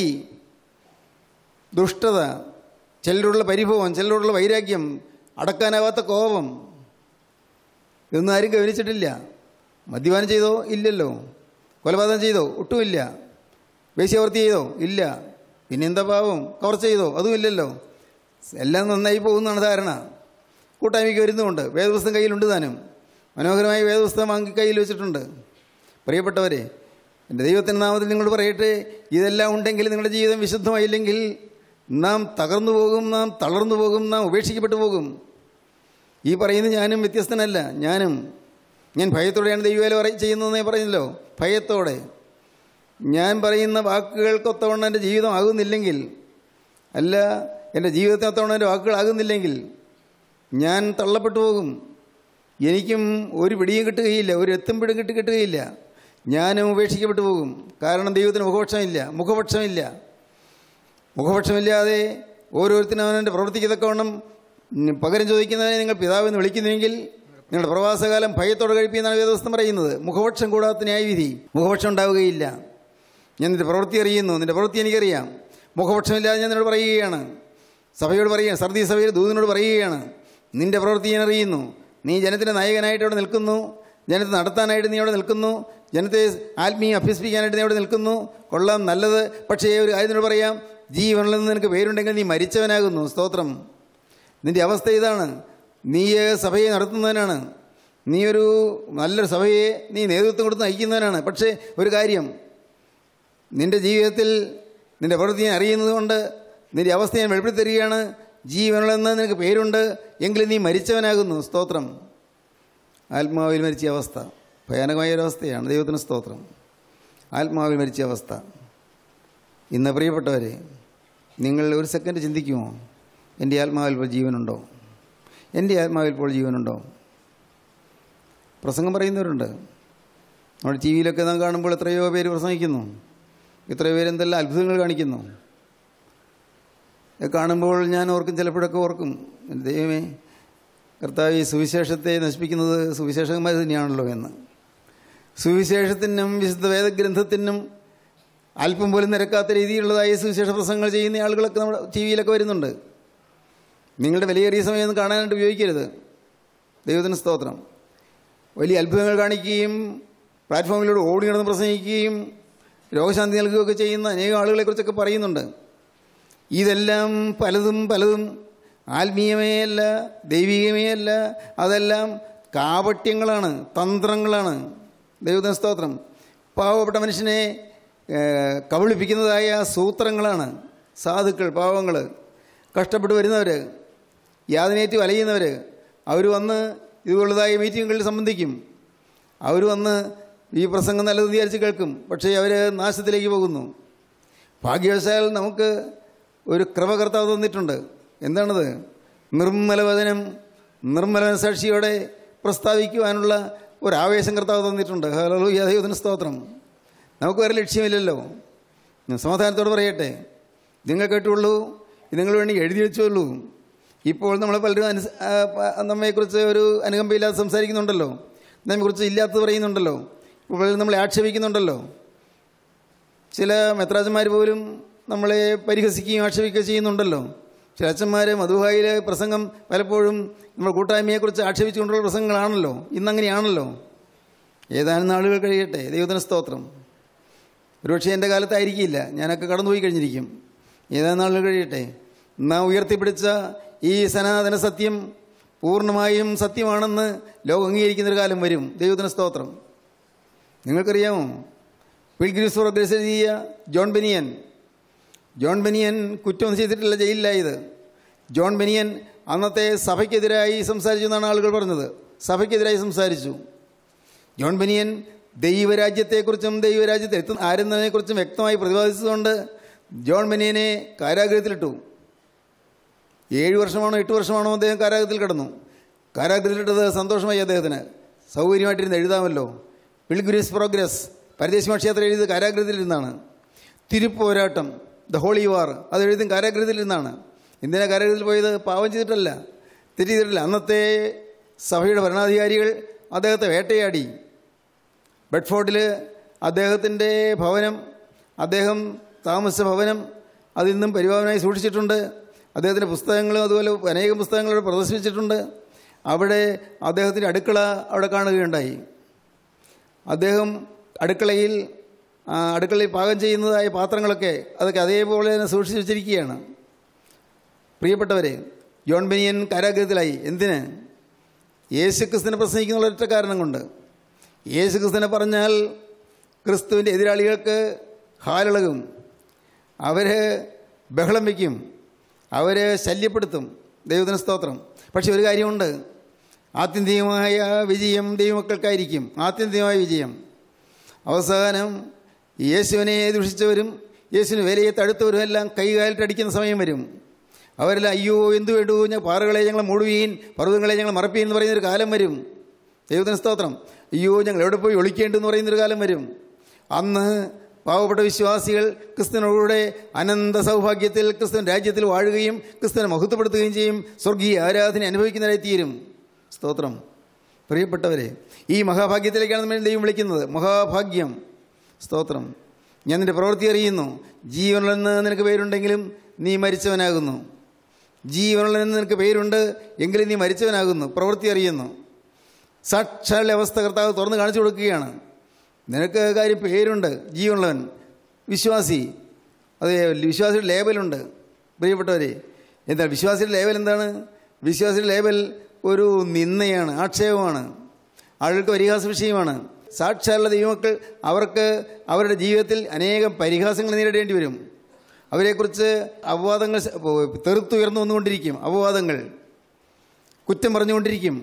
C: ദുഷ്ടത ചിലരോടുള്ള പരിഭവം ചിലരോടുള്ള വൈരാഗ്യം അടക്കാനാവാത്ത കോപം ഇതൊന്നും ആരും ഗവനിച്ചിട്ടില്ല മദ്യപാനം ചെയ്തോ ഇല്ലല്ലോ കൊലപാതകം ചെയ്തോ ഒട്ടുമില്ല വേശ്യാവൃത്തി ചെയ്തോ ഇല്ല പിന്നെന്താ പാവം കവർച്ച ചെയ്തോ അതും ഇല്ലല്ലോ എല്ലാം നന്നായി പോകുന്നതാണ് ധാരണ കൂട്ടായ്മയ്ക്ക് വരുന്നുമുണ്ട് വേദപുസ്തകം കയ്യിലുണ്ട് താനും മനോഹരമായ വേദപുസ്തകം വാങ്ങി കയ്യിൽ വെച്ചിട്ടുണ്ട് പ്രിയപ്പെട്ടവരെ എൻ്റെ ദൈവത്തിൻ്റെ നാമത്തിൽ നിങ്ങളോട് പറയട്ടെ ഇതെല്ലാം ഉണ്ടെങ്കിൽ നിങ്ങളുടെ ജീവിതം വിശുദ്ധമായില്ലെങ്കിൽ നാം തകർന്നു പോകും നാം തളർന്നു പോകും നാം ഉപേക്ഷിക്കപ്പെട്ടു പോകും ഈ പറയുന്ന ഞാനും വ്യത്യസ്തനല്ല ഞാനും ഞാൻ ഭയത്തോടെയാണ് ദൈവവേല പറ ചെയ്യുന്നതെന്ന് പറയുന്നല്ലോ ഭയത്തോടെ ഞാൻ പറയുന്ന വാക്കുകൾക്കൊത്തവണ്ണം എൻ്റെ ജീവിതം ആകുന്നില്ലെങ്കിൽ അല്ല എൻ്റെ ജീവിതത്തിനൊത്തവണ്ണം എൻ്റെ വാക്കുകളാകുന്നില്ലെങ്കിൽ ഞാൻ തള്ളപ്പെട്ടു പോകും എനിക്കും ഒരു പിടിയും കിട്ടുകയില്ല ഒരു എത്തും പിടും കിട്ടി കിട്ടുകയില്ല ഞാനും ഉപേക്ഷിക്കപ്പെട്ടു പോകും കാരണം ദൈവത്തിന് മുഖപക്ഷമില്ല മുഖപക്ഷമില്ല മുഖപക്ഷമില്ലാതെ ഓരോരുത്തരും അവനവൻ്റെ പ്രവർത്തിക്കത്തക്കവണ്ണം ഉം, പകരം ചോദിക്കുന്നവനെ നിങ്ങൾ പിതാവെന്ന് വിളിക്കുന്നുവെങ്കിൽ നിങ്ങളുടെ പ്രവാസകാലം ഭയത്തോടെ കഴിപ്പിയെന്നാണ് വേദവസ്ഥം പറയുന്നത് മുഖപക്ഷം കൂടാത്ത ന്യായവിധി മുഖപക്ഷം ഉണ്ടാവുകയില്ല ഞാൻ നിന്റെ പ്രവൃത്തി അറിയുന്നു നിന്റെ പ്രവൃത്തി എനിക്കറിയാം മുഖപക്ഷമില്ലാതെ ഞാൻ നിന്നോട് പറയുകയാണ് സഭയോട് പറയുകയാണ് സർദി സഭയിൽ ദൂതനോട് പറയുകയാണ് നിന്റെ പ്രവൃത്തി ഞാൻ അറിയുന്നു നീ ജനത്തിൻ്റെ നായകനായിട്ട് അവിടെ നിൽക്കുന്നു ജനത്തെ നടത്താനായിട്ട് നീ അവിടെ നിൽക്കുന്നു ജനത്തെ ആത്മീയ അഭ്യസിപ്പിക്കാനായിട്ട് നീ അവിടെ നിൽക്കുന്നു കൊള്ളാം നല്ലത് പക്ഷേ ഒരു കാര്യത്തിനോട് പറയാം ജീവനിൽ നിന്ന് നിനക്ക് പേരുണ്ടെങ്കിൽ നീ മരിച്ചവനാകുന്നു സ്തോത്രം നിന്റെ അവസ്ഥ ഇതാണ് നീ സഭയെ നടത്തുന്നവനാണ് നീ ഒരു നല്ലൊരു സഭയെ നീ നേതൃത്വം കൊടുത്ത് നയിക്കുന്നവനാണ് പക്ഷേ ഒരു കാര്യം നിന്റെ ജീവിതത്തിൽ നിന്റെ പ്രവൃത്തി ഞാൻ അറിയുന്നത് കൊണ്ട് നിന്റെ അവസ്ഥ ഞാൻ വെളിപ്പെടുത്തി തരികയാണ് ജീവനുള്ളെന്ന് നിനക്ക് പേരുണ്ട് എങ്കിലും നീ മരിച്ചവനാകുന്നു സ്തോത്രം ആത്മാവിൽ മരിച്ച അവസ്ഥ ഭയാനകമായ ഒരവസ്ഥയാണ് ദൈവത്തിന് സ്തോത്രം ആത്മാവിൽ മരിച്ച അവസ്ഥ ഇന്ന് പ്രിയപ്പെട്ടവരെ നിങ്ങൾ ഒരു സെക്കൻഡ് ചിന്തിക്കുമോ എൻ്റെ ആത്മാവിൽ ഇപ്പോൾ ജീവനുണ്ടോ എൻ്റെ ആത്മാവിൽ ഇപ്പോൾ ജീവനുണ്ടോ പ്രസംഗം പറയുന്നവരുണ്ട് നമ്മുടെ ടി വിയിലൊക്കെ നാം കാണുമ്പോൾ എത്രയോ പേര് പ്രസംഗിക്കുന്നു എത്രയോ പേര് എന്തെല്ലാം അത്ഭുതങ്ങൾ കാണിക്കുന്നു ഇത് കാണുമ്പോൾ ഞാൻ ഓർക്കും ചിലപ്പോഴൊക്കെ ഓർക്കും എൻ്റെ ദൈവമേ കർത്താവ് ഈ സുവിശേഷത്തെ നശിപ്പിക്കുന്നത് സുവിശേഷകന്മാർ തന്നെയാണല്ലോ എന്ന് സുവിശേഷത്തിനും വിശുദ്ധ വേദഗ്രന്ഥത്തിനും അല്പം പോലും നിരക്കാത്ത രീതിയിലുള്ളതായ സുവിശേഷ പ്രസംഗങ്ങൾ ചെയ്യുന്ന ആളുകളൊക്കെ നമ്മുടെ ടി വിയിലൊക്കെ വരുന്നുണ്ട് നിങ്ങളുടെ വിലയേറിയ സമയം കാണാനായിട്ട് ഉപയോഗിക്കരുത് ദൈവത്തിന് സ്തോത്രം വലിയ അത്ഭുതങ്ങൾ കാണിക്കുകയും പ്ലാറ്റ്ഫോമിലൂടെ ഓടി നടന്ന് പ്രസംഗിക്കുകയും രോഗശാന്തി നൽകുകയൊക്കെ ചെയ്യുന്ന അനേകം ആളുകളെക്കുറിച്ചൊക്കെ പറയുന്നുണ്ട് ഇതെല്ലാം പലതും പലതും ആത്മീയമേ അല്ല ദൈവികമേ അല്ല അതെല്ലാം കാപട്യങ്ങളാണ് തന്ത്രങ്ങളാണ് ദൈവത്തിന് സ്തോത്രം പാവപ്പെട്ട മനുഷ്യനെ ഏഹ്, കബളിപ്പിക്കുന്നതായ സൂത്രങ്ങളാണ് സാധുക്കൾ പാവങ്ങൾ കഷ്ടപ്പെട്ട് വരുന്നവർ യാതനേറ്റ് വലയുന്നവർ അവർ വന്ന് ഇതുപോലുള്ളതായ മീറ്റിങ്ങുകളിൽ സംബന്ധിക്കും അവർ വന്ന് ഈ പ്രസംഗം നല്ലതെന്ന് വിചാരിച്ച് കേൾക്കും പക്ഷേ അവർ നാശത്തിലേക്ക് പോകുന്നു ഭാഗ്യവശാൽ നമുക്ക് ഒരു കൃപകർത്താവ് തന്നിട്ടുണ്ട് എന്താണത് നിർമ്മലവചനം നിർമ്മല സാക്ഷിയോടെ പ്രസ്താവിക്കുവാനുള്ള ഒരു ആവേശം കർത്താവ് തന്നിട്ടുണ്ട് ഹലോ ദൈവത്തിന് സ്തോത്രം നമുക്ക് വേറെ ലക്ഷ്യമില്ലല്ലോ ഞാൻ സമാധാനത്തോട് പറയട്ടെ നിങ്ങൾ കേട്ടുള്ളൂ ഇത് നിങ്ങൾ വേണ്ടി എഴുതി വെച്ചുള്ളൂ ഇപ്പോൾ നമ്മൾ പലരും അനുസ ആ, പ- നമ്മെക്കുറിച്ച് ഒരു അനുകമ്പയില്ലാതെ സംസാരിക്കുന്നുണ്ടല്ലോ നമ്മെക്കുറിച്ച് ഇല്ലാത്തത് പറയുന്നുണ്ടല്ലോ ഇപ്പോൾ പലരും നമ്മളെ ആക്ഷേപിക്കുന്നുണ്ടല്ലോ ചില മെത്രാജന്മാർ പോലും നമ്മളെ പരിഹസിക്കുകയും ആക്ഷേപിക്കുകയും ചെയ്യുന്നുണ്ടല്ലോ ചില അച്ഛന്മാർ മധുഹായിലെ പ്രസംഗം പലപ്പോഴും നമ്മൾ കൂട്ടായ്മയെക്കുറിച്ച് ആക്ഷേപിച്ചുകൊണ്ടുള്ള പ്രസംഗങ്ങളാണല്ലോ ഇന്നങ്ങനെയാണല്ലോ ഏതാനും നാളുകൾ കഴിയട്ടെ ദൈവത്തിന് സ്തോത്രം ഒരുപക്ഷെ എൻ്റെ കാലത്തായിരിക്കില്ല ഞാനൊക്കെ കടന്നുപോയി കഴിഞ്ഞിരിക്കും ഏതാനും നാളുകൾ കഴിയട്ടെ നാം ഉയർത്തിപ്പിടിച്ച ഈ സനാതന സത്യം പൂർണ്ണമായും സത്യമാണെന്ന് ലോകം അംഗീകരിക്കുന്നൊരു കാലം വരും ദൈവത്തിന് സ്തോത്രം നിങ്ങൾക്കറിയാമോ പിൽഗ്രിസ് പ്രോഗ്രസ് എഴുതിയ ജോൺ ബെനിയൻ ജോൺ ബെനിയൻ കുറ്റമൊന്നും ചെയ്തിട്ടില്ല ജയിലിലായത് ജോൺ ബെനിയൻ അന്നത്തെ സഭയ്ക്കെതിരായി സംസാരിച്ചു എന്നാണ് ആളുകൾ പറഞ്ഞത് സഭയ്ക്കെതിരായി സംസാരിച്ചു ജോൺ ബെനിയൻ ദൈവരാജ്യത്തെക്കുറിച്ചും ദൈവരാജ്യത്ത് എത്തുന്ന ആരുന്നതിനെക്കുറിച്ചും വ്യക്തമായി പ്രതിപാദിച്ചതുകൊണ്ട് ജോൺ ബെനിയനെ കാരാഗ്രഹത്തിലിട്ടു ഏഴ് വർഷമാണോ എട്ട് വർഷമാണോ അദ്ദേഹം കാരാഗ്രഹത്തിൽ കിടന്നു കാരാഗ്രഹത്തിലിട്ടത് സന്തോഷമായി അദ്ദേഹത്തിന് സൗകര്യമായിട്ടിരുന്ന് എഴുതാമല്ലോ പിൽഗുരീസ് പ്രോഗ്രസ് പരദേശി ക്ഷേത്രം എഴുതിയത് കാരാഗ്രഹത്തിലിരുന്നാണ് തിരുപ്പോരാട്ടം ദ ഹോളി വാർ അത് എഴുതും കാരാഗ്രഹത്തിലിരുന്നാണ് എന്തിനാ കാരാഗ്രഹത്തിൽ പോയത് പാവം ചെയ്തിട്ടല്ല തെറ്റ് ചെയ്തിട്ടില്ല അന്നത്തെ സഭയുടെ ഭരണാധികാരികൾ അദ്ദേഹത്തെ വേട്ടയാടി ബെഡ്ഫോർഡിൽ അദ്ദേഹത്തിൻ്റെ ഭവനം അദ്ദേഹം താമസിച്ച ഭവനം അതിന്നും പരിപാലനമായി സൂക്ഷിച്ചിട്ടുണ്ട് അദ്ദേഹത്തിൻ്റെ പുസ്തകങ്ങളും അതുപോലെ അനേകം പുസ്തകങ്ങൾ അവിടെ പ്രദർശിപ്പിച്ചിട്ടുണ്ട് അവിടെ അദ്ദേഹത്തിൻ്റെ അടുക്കള അവിടെ കാണുകയുണ്ടായി അദ്ദേഹം അടുക്കളയിൽ ആ, അടുക്കളയിൽ പാകം ചെയ്യുന്നതായ പാത്രങ്ങളൊക്കെ അതൊക്കെ അതേപോലെ തന്നെ സൂക്ഷിച്ചു വെച്ചിരിക്കുകയാണ് പ്രിയപ്പെട്ടവരെ ജോൺ ബെനിയൻ കാരാഗ്രഹത്തിലായി എന്തിന് യേശു ക്രിസ്തുവിനെ പ്രസംഗിക്കുന്ന ഒരൊറ്റ കാരണം കൊണ്ട് യേശു ക്രിസ്തുവിനെ പറഞ്ഞാൽ ക്രിസ്തുവിൻ്റെ എതിരാളികൾക്ക് ഹാലിളകും അവർ ബഹളം വയ്ക്കും അവർ ശല്യപ്പെടുത്തും ദൈവത്തിന് സ്തോത്രം പക്ഷെ ഒരു കാര്യമുണ്ട് ആത്യന്തികമായ വിജയം ദൈവമക്കൾക്കായിരിക്കും ആത്യന്തികമായ വിജയം അവസാനം യേശുവിനെ ദുഷിച്ചവരും യേശുവിന് വിലയെ തടുത്തവരും എല്ലാം കൈകാലിട്ടടിക്കുന്ന സമയം വരും അവരെല്ലാം അയ്യോ എന്തു വേണ്ടു ഞാൻ പാറകളെ ഞങ്ങൾ മൂടുവീൻ പർവ്വതങ്ങളെ ഞങ്ങൾ മറപ്പീൻ എന്ന് പറയുന്നൊരു കാലം വരും ദൈവത്തിന് സ്തോത്രം അയ്യോ ഞങ്ങൾ എവിടെ പോയി ഒളിക്കേണ്ടെന്ന് പറയുന്നൊരു കാലം വരും അന്ന് പാവപ്പെട്ട വിശ്വാസികൾ ക്രിസ്തുവിനോടെ അനന്ത സൗഭാഗ്യത്തിൽ ക്രിസ്തുവിൻ രാജ്യത്തിൽ വാഴുകയും ക്രിസ്തുവിനെ മഹത്വപ്പെടുത്തുകയും ചെയ്യും സ്വർഗീയ ആരാധന അനുഭവിക്കുന്നവരായി തീരും സ്തോത്രം പ്രിയപ്പെട്ടവരെ ഈ മഹാഭാഗ്യത്തിലേക്കാണ് നമ്മൾ ദൈവം വിളിക്കുന്നത് മഹാഭാഗ്യം സ്തോത്രം ഞാൻ നിന്റെ പ്രവൃത്തി അറിയുന്നു ജീവനിലെന്ന് നിനക്ക് പേരുണ്ടെങ്കിലും നീ മരിച്ചവനാകുന്നു ജീവനിലെന്ന് നിനക്ക് പേരുണ്ട് എങ്കിലും നീ മരിച്ചവനാകുന്നു പ്രവൃത്തി അറിയുന്നു സാക്ഷാൽ അവസ്ഥ കർത്താവ് തുറന്ന് കാണിച്ചു കൊടുക്കുകയാണ് നിനക്ക് കാര്യം പേരുണ്ട് ജീവനുള്ളവൻ വിശ്വാസി അതെ വിശ്വാസിയുടെ ലേബലുണ്ട് പ്രിയപ്പെട്ടവരെ എന്താ വിശ്വാസിയുടെ ലേബൽ എന്താണ് വിശ്വാസിയുടെ ലേബൽ ഒരു നിന്ദയാണ് ആക്ഷേപമാണ് ആളുകൾക്ക് പരിഹാസ വിഷയമാണ് സാക്ഷാലുള്ള ദൈവമക്കൾ അവർക്ക് അവരുടെ ജീവിതത്തിൽ അനേകം പരിഹാസങ്ങൾ നേരിടേണ്ടി വരും അവരെക്കുറിച്ച് അപവാദങ്ങൾ ശ- തെറുത്തുയർന്നു വന്നുകൊണ്ടിരിക്കും അപവാദങ്ങൾ കുറ്റം പറഞ്ഞുകൊണ്ടിരിക്കും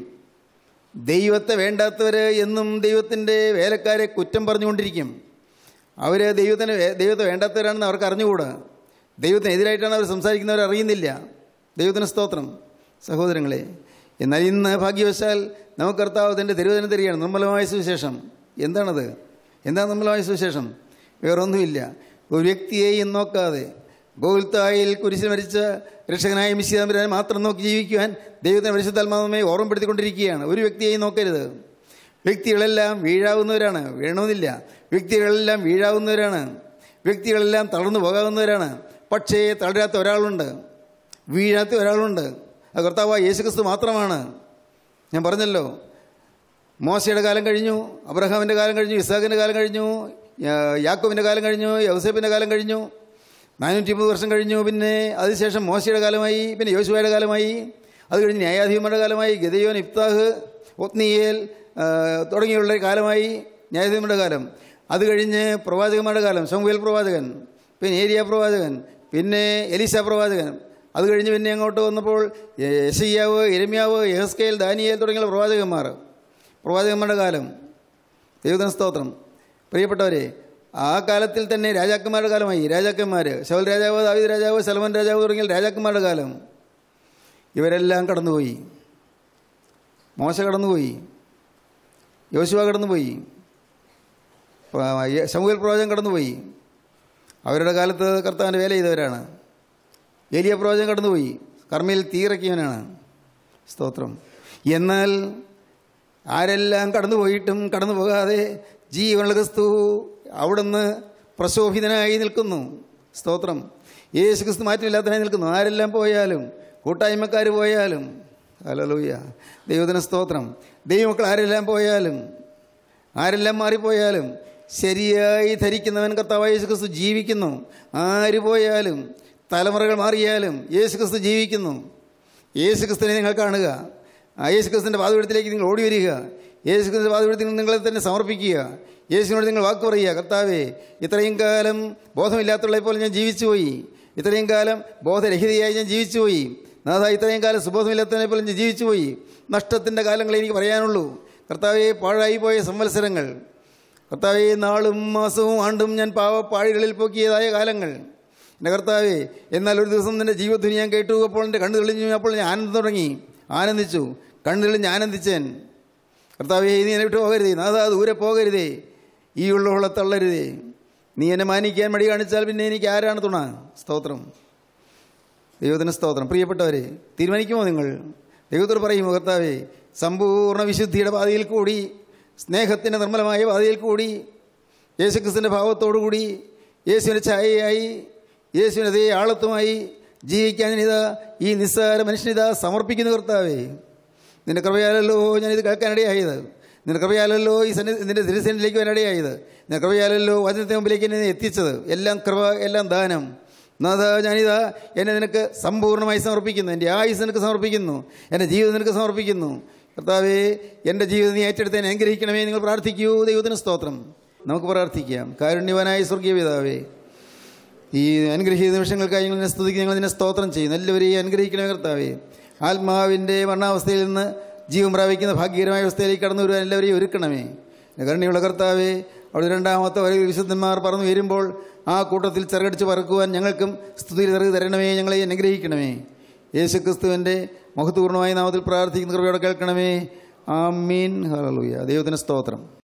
C: ദൈവത്തെ വേണ്ടാത്തവർ എന്നും ദൈവത്തിൻ്റെ വേലക്കാരെ കുറ്റം പറഞ്ഞുകൊണ്ടിരിക്കും അവർ ദൈവത്തിന് വേ- ദൈവത്തെ വേണ്ടാത്തവരാണെന്ന് അവർക്ക് അറിഞ്ഞുകൂടാ ദൈവത്തിനെതിരായിട്ടാണ് അവർ സംസാരിക്കുന്നവർ അറിയുന്നില്ല ദൈവത്തിന് സ്തോത്രം സഹോദരങ്ങളെ എന്നാൽ ഇന്ന് ഭാഗ്യവശാൽ നമുക്ക് കർത്താവ് തൻ്റെ തിരുവചനം തരികയാണ് നിർമ്മലമായ സുവിശേഷം എന്താണത് എന്താണ് നിർമ്മലമായ സുവിശേഷം വേറൊന്നുമില്ല ഒരു വ്യക്തിയെയും നോക്കാതെ ഗോകുൽത്തായിൽ കുരിശിൽ മരിച്ച രക്ഷകനായ മിശിതാമ്പരാനെ മാത്രം നോക്കി ജീവിക്കുവാൻ ദൈവത്തിന് പരിശുദ്ധാത്മാവമേ ഓർമ്മപ്പെടുത്തിക്കൊണ്ടിരിക്കുകയാണ് ഒരു വ്യക്തിയെയും നോക്കരുത് വ്യക്തികളെല്ലാം വീഴാവുന്നവരാണ് വീഴണമെന്നില്ല വ്യക്തികളെല്ലാം വീഴാവുന്നവരാണ് വ്യക്തികളെല്ലാം തളർന്നു പോകാവുന്നവരാണ് പക്ഷേ തളരാത്ത ഒരാളുണ്ട് വീഴാത്ത ഒരാളുണ്ട് അത് കർത്താവ് യേശുക്രിസ്തു മാത്രമാണ് ഞാൻ പറഞ്ഞല്ലോ മോശയുടെ കാലം കഴിഞ്ഞു അബ്രഹാമിൻ്റെ കാലം കഴിഞ്ഞു ഇസാഖിൻ്റെ കാലം കഴിഞ്ഞു യാ- യാക്കോബിൻ്റെ കാലം കഴിഞ്ഞു യൗസേപ്പിൻ്റെ കാലം കഴിഞ്ഞു നാനൂറ്റി മുപ്പത് വർഷം കഴിഞ്ഞു പിന്നെ അതിനുശേഷം മോശയുടെ കാലമായി പിന്നെ യോശുവയുടെ കാലമായി അത് കഴിഞ്ഞ് ന്യായാധിപന്മാരുടെ കാലമായി ഗതയോൻ ഇഫ്താഹ് ഒത്നിയേൽ ആ, തുടങ്ങിയുള്ള കാലമായി ന്യായാധിപന്മാരുടെ കാലം അത് കഴിഞ്ഞ് പ്രവാചകന്മാരുടെ കാലം ശമുവേൽ പ്രവാചകൻ പിന്നെ ഏരിയ പ്രവാചകൻ പിന്നെ എലീസ പ്രവാചകൻ അത് കഴിഞ്ഞ് പിന്നെ അങ്ങോട്ട് വന്നപ്പോൾ യശയ്യാവ് എരമ്യാവ് യഹസ്കേൽ ദാനിയേൽ തുടങ്ങിയുള്ള പ്രവാചകന്മാർ പ്രവാചകന്മാരുടെ കാലം ദൈവത്തിന് സ്തോത്രം പ്രിയപ്പെട്ടവരെ ആ കാലത്തിൽ തന്നെ രാജാക്കന്മാരുടെ കാലമായി രാജാക്കന്മാർ ശവൽ രാജാവ് ദാവീദ് രാജാവ് സലമൻ രാജാവ് തുടങ്ങിയ രാജാക്കന്മാരുടെ കാലം ഇവരെല്ലാം കടന്നുപോയി മോശ കടന്നുപോയി യോശുവ കടന്നുപോയി പ- ശമൂഹൽ പ്രവാചകൻ കടന്നുപോയി അവരുടെ കാലത്ത് കർത്താവിൻ്റെ വേല ചെയ്തവരാണ് ഏലിയ പ്രവാചകൻ കടന്നുപോയി കർമ്മയിൽ തീയിറക്കിയവനാണ് സ്തോത്രം എന്നാൽ ആരെല്ലാം കടന്നുപോയിട്ടും കടന്നു പോകാതെ ജീവനുള്ള ക്രിസ്തു അവിടുന്ന് പ്രശോഭിതനായി നിൽക്കുന്നു സ്തോത്രം യേശു ക്രിസ്തു മാറ്റമില്ലാത്തനായി നിൽക്കുന്നു ആരെല്ലാം പോയാലും കൂട്ടായ്മക്കാർ പോയാലും ഹല്ലേലൂയ ദൈവത്തിന് സ്തോത്രം ദൈവമക്കൾ ആരെല്ലാം പോയാലും ആരെല്ലാം മാറിപ്പോയാലും ശരിയായി ധരിക്കുന്നവൻ കർത്താവായ യേശു ക്രിസ്തു ജീവിക്കുന്നു ആര് പോയാലും തലമുറകൾ മാറിയാലും യേശു ക്രിസ്തു ജീവിക്കുന്നു യേശു ക്രിസ്തുവിനെ നിങ്ങൾ കാണുക ആ യേശു ക്രിസ്തുവിൻ്റെ പാതപീഠത്തിലേക്ക് നിങ്ങൾ ഓടി വരിക യേശു ക്രിസ്തുവിൻ്റെ പാതപീഠത്തിൽ നിങ്ങളെ തന്നെ സമർപ്പിക്കുക യേശുവിനോട് നിങ്ങൾ വാക്ക് പറയുക കർത്താവേ ഇത്രയും കാലം ബോധമില്ലാത്തുള്ള പോലെ ഞാൻ ജീവിച്ചുപോയി ഇത്രയും കാലം ബോധരഹിതയായി ഞാൻ ജീവിച്ചുപോയി നാഥ ഇത്രയും കാലം സുബോധമില്ലാത്തതിനെ പോലെ ഞാൻ ജീവിച്ചുപോയി നഷ്ടത്തിൻ്റെ കാലങ്ങളെ എനിക്ക് പറയാനുള്ളൂ കർത്താവെ പാഴായി പോയ സംവത്സരങ്ങൾ കർത്താവെ നാളും മാസവും ആണ്ടും ഞാൻ പാവപ്പാഴികളിൽ പോക്കിയതായ കാലങ്ങൾ എൻ്റെ കർത്താവെ എന്നാൽ ഒരു ദിവസം നിൻ്റെ ജീവിതത്തിന് ഞാൻ കേട്ടു അപ്പോൾ എൻ്റെ കണ്ണു തെളിഞ്ഞു അപ്പോൾ ഞാൻ ആനന്ദം തുടങ്ങി ആനന്ദിച്ചു കണ്ണു തെളിഞ്ഞ് ആനന്ദിച്ചേൻ കർത്താവെ നീ എന്നെ വിട്ട് പോകരുതേ നാഥാ ദൂരെ പോകരുതേ ഈ ഉള്ളവളെ തള്ളരുതേ നീ എന്നെ മാനിക്കാൻ മടി കാണിച്ചാൽ പിന്നെ എനിക്ക് ആരാണ് തുണ സ്തോത്രം ദൈവത്തിന് സ്തോത്രം പ്രിയപ്പെട്ടവരെ തീരുമാനിക്കുമോ നിങ്ങൾ ദൈവത്തോട് പറയുമോ കർത്താവേ സമ്പൂർണ്ണ വിശുദ്ധിയുടെ പാതയിൽ കൂടി സ്നേഹത്തിൻ്റെ നിർമ്മലമായ പാതയിൽ കൂടി യേശുക്രിസ്തുവിൻ്റെ ഭാവത്തോടുകൂടി യേശുവിൻ്റെ ഛായയായി യേശുവിൻ്റെ അതേ ആളത്വമായി ജീവിക്കാൻ ഞാനിതാ ഈ നിസ്സാര മനുഷ്യനിതാ സമർപ്പിക്കുന്ന കർത്താവേ നിന്റെ കൃപയാലല്ലോ ഞാനിത് കേൾക്കാനിടയായത് നിന്റെ കൃപയാലല്ലോ ഈ സന്നി നിന്റെ തിരുസന്നിധിയിലേക്ക് വരടയായത് നിന്റെ കൃപയാലല്ലോ വചനത്തെ മുമ്പിലേക്ക് എന്നെ എത്തിച്ചത് എല്ലാം കൃപ എല്ലാം ദാനം നാഥ ഞാനിതാ എന്നെ നിനക്ക് സമ്പൂർണ്ണമായി സമർപ്പിക്കുന്നു എൻ്റെ ആയുസ് നിനക്ക് സമർപ്പിക്കുന്നു എൻ്റെ ജീവിതം നിനക്ക് സമർപ്പിക്കുന്നു കർത്താവേ എൻ്റെ ജീവിതം നീ ഏറ്റെടുത്ത് എന്നെ അനുഗ്രഹിക്കണമേ നിങ്ങൾ പ്രാർത്ഥിക്കൂ ദൈവത്തിന് സ്തോത്രം നമുക്ക് പ്രാർത്ഥിക്കാം കാരുണ്യവാനായ സ്വർഗീയ പിതാവേ ഈ അനുഗ്രഹീത നിമിഷങ്ങൾക്കായി ഞങ്ങൾ നിന്നെ സ്തുതിക്ക് ഞങ്ങൾ നിന്നെ സ്തോത്രം ചെയ്യുന്നു എല്ലാവരെയും അനുഗ്രഹിക്കണമേ കർത്താവേ ആത്മാവിൻ്റെ മരണാവസ്ഥയിൽ നിന്ന് ജീവൻ പ്രാപിക്കുന്ന ഭാഗ്യകരമായ അവസ്ഥയിലേക്ക് കടന്നു വരുവാൻ എല്ലാവരെയും ഒരുക്കണമേ കരുണയുള്ള കർത്താവേ അവിടെ രണ്ടാമത്തെ വരെ വിശുദ്ധന്മാർ പറന്നു വരുമ്പോൾ ആ കൂട്ടത്തിൽ ചിറകടിച്ച് പറക്കുവാൻ ഞങ്ങൾക്കും സ്തുതി ചിറക് തരണമേ ഞങ്ങളെ അനുഗ്രഹിക്കണമേ യേശു ക്രിസ്തുവിൻ്റെ മഹത്വപൂർണ്ണമായ നാമത്തിൽ പ്രാർത്ഥിക്കുന്ന കൃപയോടെ കേൾക്കണമേ ആമീൻ ഹല്ലേലൂയ ദൈവത്തിന് സ്തോത്രം